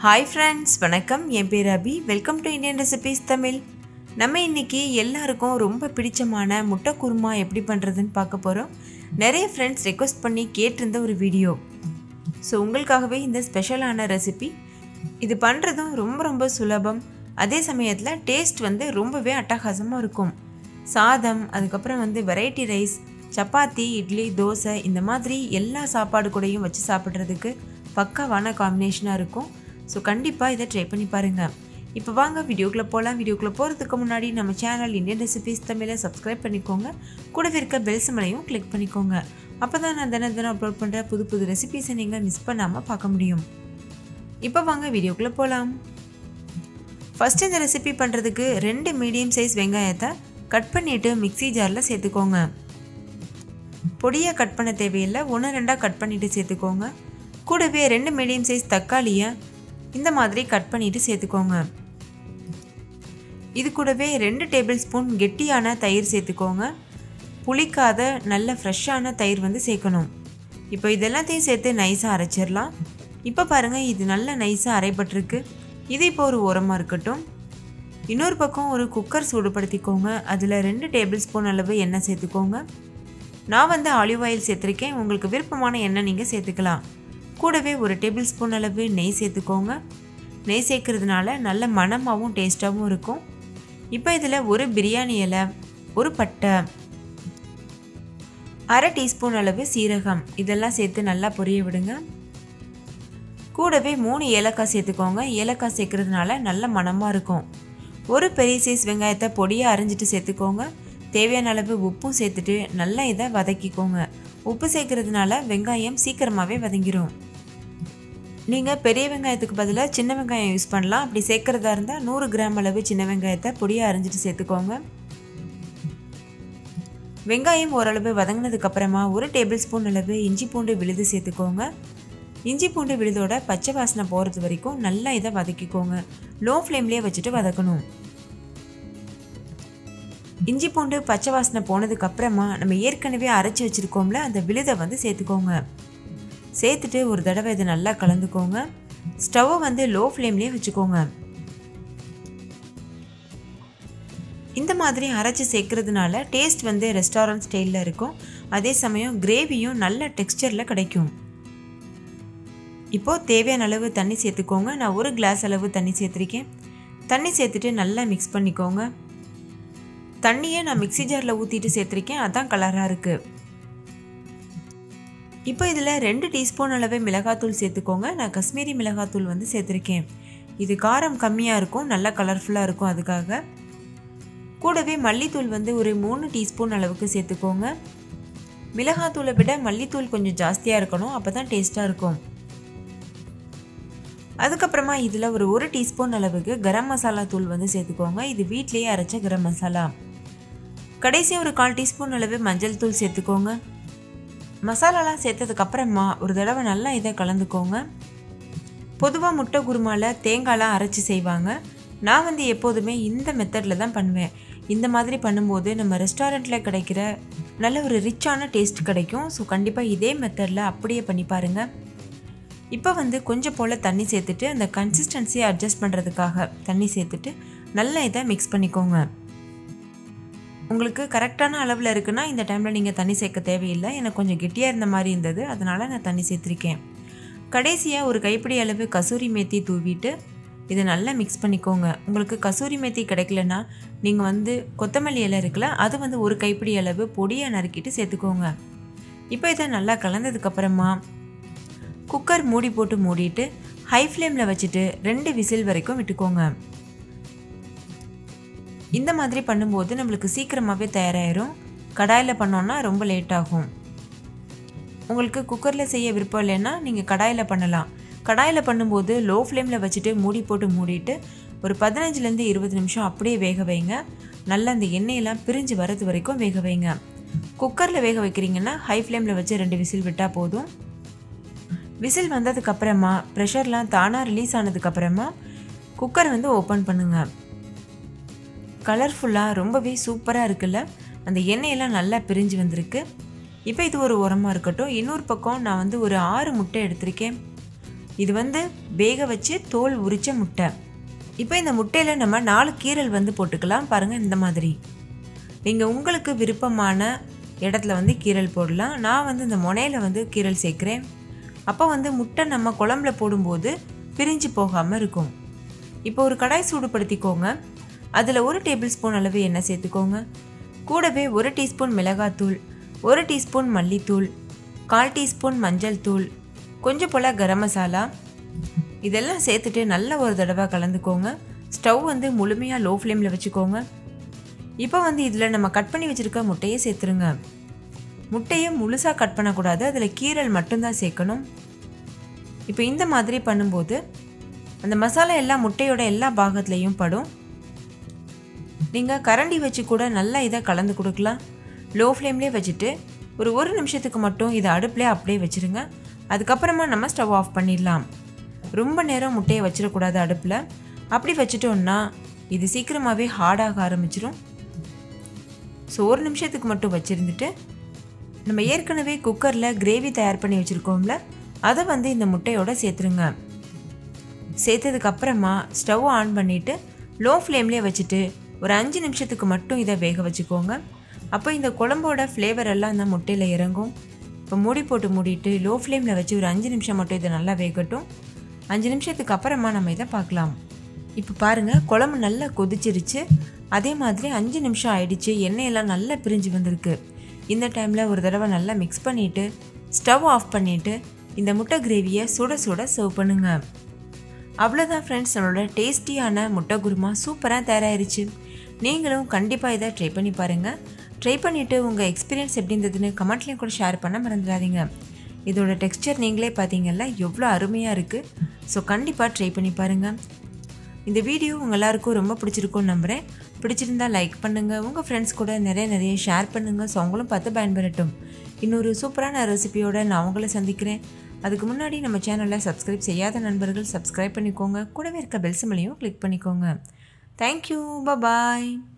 hi friends வணக்கம் என் பேர் Abi welcome to Indian recipes Tamil நம்ம இன்னைக்கு எல்லாருக்கும் ரொம்ப பிடிச்சமான முட்டை குருமா எப்படி பண்ணுறதுன்னு பார்க்க போகிறோம் நிறைய ஃப்ரெண்ட்ஸ் ரெக்வஸ்ட் பண்ணி கேட்டிருந்த ஒரு வீடியோ ஸோ உங்களுக்காகவே இந்த ஸ்பெஷலான ரெசிபி இது பண்ணுறதும் ரொம்ப ரொம்ப சுலபம் அதே சமயத்தில் டேஸ்ட் வந்து ரொம்பவே அட்டகாசமாக இருக்கும் சாதம் அதுக்கப்புறம் வந்து வெரைட்டி ரைஸ் சப்பாத்தி இட்லி தோசை இந்த மாதிரி எல்லா சாப்பாடு கூடயும் வச்சு சாப்பிட்றதுக்கு பக்காவான காம்பினேஷனாக இருக்கும் ஸோ கண்டிப்பாக இதை ட்ரை பண்ணி பாருங்கள் இப்போ வாங்க வீடியோக்குள்ளே போகலாம் வீடியோக்குள்ளே போகிறதுக்கு முன்னாடி நம்ம சேனல் இந்தியன் ரெசிபீஸ் தமிழை சப்ஸ்கிரைப் பண்ணிக்கோங்க கூடவே இருக்க பெல் சிம்மலையும் கிளிக் பண்ணிக்கோங்க அப்போ தான் நான் தினம் தினம் அப்லோட் பண்ணுற புது புது ரெசிபீஸை நீங்கள் மிஸ் பண்ணாமல் பார்க்க முடியும் இப்போ வாங்க வீடியோக்குள்ளே போகலாம் ஃபஸ்ட் இந்த ரெசிபி பண்ணுறதுக்கு ரெண்டு மீடியம் சைஸ் வெங்காயத்தை கட் பண்ணிவிட்டு மிக்ஸி ஜாரில் சேர்த்துக்கோங்க பொடியாக கட் பண்ண தேவையில்லை ஒன்று ரெண்டாக கட் பண்ணிவிட்டு சேர்த்துக்கோங்க கூடவே ரெண்டு மீடியம் சைஸ் தக்காளியை இந்த மாதிரி கட் பண்ணிவிட்டு சேர்த்துக்கோங்க இது கூடவே ரெண்டு டேபிள் ஸ்பூன் கெட்டியான தயிர் சேர்த்துக்கோங்க புளிக்காத நல்ல ஃப்ரெஷ்ஷான தயிர் வந்து சேர்க்கணும் இப்போ இதெல்லாத்தையும் சேர்த்து நைஸாக அரைச்சிடலாம் இப்போ பாருங்கள் இது நல்ல நைஸாக அரைப்பட்டிருக்கு இது இப்போ ஒரு ஓரமாக இருக்கட்டும் இன்னொரு பக்கம் ஒரு குக்கர் சூடுபடுத்திக்கோங்க அதில் ரெண்டு டேபிள் ஸ்பூன் அளவு எண்ணெய் சேர்த்துக்கோங்க நான் வந்து ஆலிவ் ஆயில் சேர்த்துருக்கேன் உங்களுக்கு விருப்பமான எண்ணெய் நீங்கள் சேர்த்துக்கலாம் கூடவே ஒரு டேபிள் ஸ்பூன் அளவு நெய் சேர்த்துக்கோங்க நெய் சேர்க்கறதுனால நல்ல மணமாகவும் டேஸ்ட்டாகவும் இருக்கும் இப்போ இதில் ஒரு பிரியாணி இலை ஒரு பட்டை அரை டீஸ்பூன் அளவு சீரகம் இதெல்லாம் சேர்த்து நல்லா பொரிய விடுங்க கூடவே மூணு ஏலக்காய் சேர்த்துக்கோங்க ஏலக்காய் சேர்க்கறதுனால நல்ல மணமாக இருக்கும் ஒரு பெரிய சைஸ் வெங்காயத்தை பொடியாக அரைஞ்சிட்டு சேர்த்துக்கோங்க தேவையான அளவு உப்பும் சேர்த்துட்டு நல்லா இதை வதக்கிக்கோங்க உப்பு சேர்க்கறதுனால வெங்காயம் சீக்கிரமாகவே வதங்கிடும் நீங்கள் பெரிய வெங்காயத்துக்கு பதிலாக சின்ன வெங்காயம் யூஸ் பண்ணலாம் அப்படி சேர்க்குறதா இருந்தால் நூறு கிராம் அளவு சின்ன வெங்காயத்தை பொடியாக அரைஞ்சிட்டு சேர்த்துக்கோங்க வெங்காயம் ஓரளவு வதங்கினதுக்கப்புறமா ஒரு டேபிள் ஸ்பூன் அளவு இஞ்சி பூண்டு விழுது சேர்த்துக்கோங்க இஞ்சி பூண்டு விழுதோட பச்சை வாசனை போகிறது வரைக்கும் நல்லா இதை வதக்கிக்கோங்க லோ ஃப்ளேம்லேயே வச்சுட்டு வதக்கணும் இஞ்சி பூண்டு பச்சை வாசனை போனதுக்கு அப்புறமா நம்ம ஏற்கனவே அரைச்சி வச்சுருக்கோம்ல அந்த விழுதை வந்து சேர்த்துக்கோங்க சேர்த்துட்டு ஒரு தடவை இதை நல்லா கலந்துக்கோங்க ஸ்டவ்வை வந்து லோ ஃப்ளேம்லேயே வச்சுக்கோங்க இந்த மாதிரி அரைச்சி சேர்க்கறதுனால டேஸ்ட் வந்து ரெஸ்டாரண்ட் ஸ்டைலில் இருக்கும் அதே சமயம் கிரேவியும் நல்ல டெக்ஸ்டரில் கிடைக்கும் இப்போது தேவையான அளவு தண்ணி சேர்த்துக்கோங்க நான் ஒரு கிளாஸ் அளவு தண்ணி சேர்த்துருக்கேன் தண்ணி சேர்த்துட்டு நல்லா மிக்ஸ் பண்ணிக்கோங்க தண்ணியை நான் மிக்சி ஜாரில் ஊற்றிட்டு சேர்த்துருக்கேன் அதான் கலராக இருக்குது இப்போ இதில் ரெண்டு டீஸ்பூன் அளவு மிளகாத்தூள் சேர்த்துக்கோங்க நான் காஷ்மீரி மிளகாத்தூள் வந்து சேர்த்துருக்கேன் இது காரம் கம்மியாக இருக்கும் நல்லா கலர்ஃபுல்லாக இருக்கும் அதுக்காக கூடவே மல்லித்தூள் வந்து ஒரு மூணு டீஸ்பூன் அளவுக்கு சேர்த்துக்கோங்க மிளகாத்தூளை விட மல்லித்தூள் கொஞ்சம் ஜாஸ்தியாக இருக்கணும் அப்போ தான் டேஸ்ட்டாக இருக்கும் அதுக்கப்புறமா இதில் ஒரு ஒரு டீஸ்பூன் அளவுக்கு கரம் மசாலா தூள் வந்து சேர்த்துக்கோங்க இது வீட்லேயே அரைச்ச கரம் மசாலா கடைசி ஒரு கால் டீஸ்பூன் அளவு மஞ்சள் தூள் சேர்த்துக்கோங்க மசாலாலாம் சேர்த்ததுக்கப்புறமா ஒரு தடவை நல்லா இதை கலந்துக்கோங்க பொதுவாக முட்டை குருமாவில் தேங்காய்லாம் அரைச்சி செய்வாங்க நான் வந்து எப்போதுமே இந்த மெத்தடில் தான் பண்ணுவேன் இந்த மாதிரி பண்ணும்போது நம்ம ரெஸ்டாரண்ட்டில் கிடைக்கிற நல்ல ஒரு ரிச்சான டேஸ்ட் கிடைக்கும் ஸோ கண்டிப்பாக இதே மெத்தடில் அப்படியே பண்ணி பாருங்கள் இப்போ வந்து கொஞ்சம் போல் தண்ணி சேர்த்துட்டு அந்த கன்சிஸ்டன்சியை அட்ஜஸ்ட் பண்ணுறதுக்காக தண்ணி சேர்த்துட்டு நல்லா இதை மிக்ஸ் பண்ணிக்கோங்க உங்களுக்கு கரெக்டான அளவில் இருக்குன்னா இந்த டைமில் நீங்கள் தண்ணி சேர்க்க தேவையில்லை எனக்கு கொஞ்சம் கெட்டியாக இருந்த மாதிரி இருந்தது அதனால் நான் தண்ணி சேர்த்துருக்கேன் கடைசியாக ஒரு கைப்பிடி அளவு கசூரி மேத்தி தூவிட்டு இதை நல்லா மிக்ஸ் பண்ணிக்கோங்க உங்களுக்கு கசூரி மேத்தி கிடைக்கலன்னா நீங்கள் வந்து கொத்தமல்லி இலை இருக்குல்ல அது வந்து ஒரு கைப்பிடி அளவு பொடியாக நறுக்கிட்டு சேர்த்துக்கோங்க இப்போ இதை நல்லா கலந்ததுக்கப்புறமா குக்கர் மூடி போட்டு மூடிட்டு ஹை ஃப்ளேமில் வச்சுட்டு ரெண்டு விசில் வரைக்கும் விட்டுக்கோங்க இந்த மாதிரி பண்ணும்போது நம்மளுக்கு சீக்கிரமாகவே தயாராகிடும் கடாயில் பண்ணோன்னா ரொம்ப லேட் ஆகும் உங்களுக்கு குக்கரில் செய்ய விருப்பம் இல்லைன்னா நீங்கள் கடாயில் பண்ணலாம் கடாயில் பண்ணும்போது லோ ஃப்ளேமில் வச்சுட்டு மூடி போட்டு மூடிட்டு ஒரு பதினஞ்சுலேருந்து இருபது நிமிஷம் அப்படியே வேக வைங்க நல்லா அந்த எண்ணெயெல்லாம் பிரிஞ்சு வரது வரைக்கும் வேக வைங்க குக்கரில் வேக வைக்கிறீங்கன்னா ஹை ஃப்ளேமில் வச்சு ரெண்டு விசில் விட்டால் போதும் விசில் வந்ததுக்கப்புறமா ப்ரெஷர்லாம் தானாக ரிலீஸ் ஆனதுக்கப்புறமா குக்கர் வந்து ஓப்பன் பண்ணுங்கள் கலர்ஃபுல்லாக ரொம்பவே சூப்பராக இருக்குல்ல அந்த எண்ணெயெல்லாம் நல்லா பிரிஞ்சு வந்திருக்கு இப்போ இது ஒரு உரமாக இருக்கட்டும் இன்னொரு பக்கம் நான் வந்து ஒரு ஆறு முட்டை எடுத்திருக்கேன் இது வந்து வேக வச்சு தோல் உரிச்ச முட்டை இப்போ இந்த முட்டையில் நம்ம நாலு கீரல் வந்து போட்டுக்கலாம் பாருங்கள் இந்த மாதிரி நீங்கள் உங்களுக்கு விருப்பமான இடத்துல வந்து கீரல் போடலாம் நான் வந்து இந்த முனையில் வந்து கீரல் சேர்க்குறேன் அப்போ வந்து முட்டை நம்ம குழம்புல போடும்போது பிரிஞ்சு போகாமல் இருக்கும் இப்போ ஒரு கடாய் சூடுபடுத்திக்கோங்க அதில் ஒரு டேபிள் ஸ்பூன் அளவு எண்ணெய் சேர்த்துக்கோங்க கூடவே ஒரு டீஸ்பூன் மிளகாத்தூள் ஒரு டீஸ்பூன் மல்லித்தூள் கால் டீஸ்பூன் மஞ்சள் தூள் கொஞ்சம் போல் கரம் மசாலா இதெல்லாம் சேர்த்துட்டு நல்ல ஒரு தடவை கலந்துக்கோங்க ஸ்டவ் வந்து முழுமையாக லோ ஃப்ளேமில் வச்சுக்கோங்க இப்போ வந்து இதில் நம்ம கட் பண்ணி வச்சுருக்க முட்டையை சேர்த்துருங்க முட்டையை முழுசாக கட் பண்ணக்கூடாது அதில் கீரல் மட்டும்தான் சேர்க்கணும் இப்போ இந்த மாதிரி பண்ணும்போது அந்த மசாலா எல்லாம் முட்டையோட எல்லா பாகத்துலேயும் படும் நீங்கள் கரண்டி வச்சு கூட நல்லா இதை கலந்து கொடுக்கலாம் லோ ஃப்ளேம்லேயே வச்சுட்டு ஒரு ஒரு நிமிஷத்துக்கு மட்டும் இதை அடுப்புலேயே அப்படியே வச்சுருங்க அதுக்கப்புறமா நம்ம ஸ்டவ் ஆஃப் பண்ணிடலாம் ரொம்ப நேரம் முட்டையை வச்சிடக்கூடாது அடுப்பில் அப்படி வச்சுட்டோன்னா இது சீக்கிரமாகவே ஹார்டாக ஆரம்பிச்சிடும் ஸோ ஒரு நிமிஷத்துக்கு மட்டும் வச்சுருந்துட்டு நம்ம ஏற்கனவே குக்கரில் கிரேவி தயார் பண்ணி வச்சுருக்கோம்ல அதை வந்து இந்த முட்டையோட சேர்த்துருங்க சேர்த்ததுக்கப்புறமா ஸ்டவ் ஆன் பண்ணிவிட்டு லோ ஃப்ளேம்லேயே வச்சுட்டு ஒரு அஞ்சு நிமிஷத்துக்கு மட்டும் இதை வேக வச்சுக்கோங்க அப்போ இந்த குழம்போட ஃப்ளேவர் எல்லாம் அந்த முட்டையில் இறங்கும் இப்போ மூடி போட்டு மூடிட்டு லோ ஃப்ளேமில் வச்சு ஒரு அஞ்சு நிமிஷம் மட்டும் இதை நல்லா வேகட்டும் அஞ்சு நிமிஷத்துக்கு அப்புறமா நம்ம இதை பார்க்கலாம் இப்போ பாருங்கள் குழம்பு நல்லா கொதிச்சிருச்சு அதே மாதிரி அஞ்சு நிமிஷம் ஆயிடுச்சு எண்ணெயெல்லாம் நல்லா பிரிஞ்சு வந்திருக்கு இந்த டைமில் ஒரு தடவை நல்லா மிக்ஸ் பண்ணிவிட்டு ஸ்டவ் ஆஃப் பண்ணிவிட்டு இந்த முட்டை கிரேவியை சுட சுட சர்வ் பண்ணுங்கள் அவ்வளோதான் ஃப்ரெண்ட்ஸ் நம்மளோட டேஸ்டியான முட்டை குருமா சூப்பராக தயாராகிருச்சு நீங்களும் கண்டிப்பாக இதை ட்ரை பண்ணி பாருங்கள் ட்ரை பண்ணிவிட்டு உங்கள் எக்ஸ்பீரியன்ஸ் எப்படி இருந்ததுன்னு கமெண்ட்லேயும் கூட ஷேர் பண்ண மறந்துடாதீங்க இதோட டெக்ஸ்டர் நீங்களே பார்த்தீங்கல்ல எவ்வளோ அருமையாக இருக்குது ஸோ கண்டிப்பாக ட்ரை பண்ணி பாருங்கள் இந்த வீடியோ உங்கள் எல்லாருக்கும் ரொம்ப பிடிச்சிருக்கும்னு நம்புகிறேன் பிடிச்சிருந்தா லைக் பண்ணுங்கள் உங்கள் ஃப்ரெண்ட்ஸ் கூட நிறைய நிறைய ஷேர் பண்ணுங்கள் ஸோ அவங்களும் பார்த்து பயன்பெறட்டும் இன்னொரு சூப்பரான ரெசிபியோட நான் அவங்கள சந்திக்கிறேன் அதுக்கு முன்னாடி நம்ம சேனலை சப்ஸ்கிரைப் செய்யாத நண்பர்கள் சப்ஸ்கிரைப் பண்ணிக்கோங்க கூடவே இருக்க பெல் சிம்மலையும் கிளிக் பண்ணிக்கோங்க தேங்க்யூ பாய்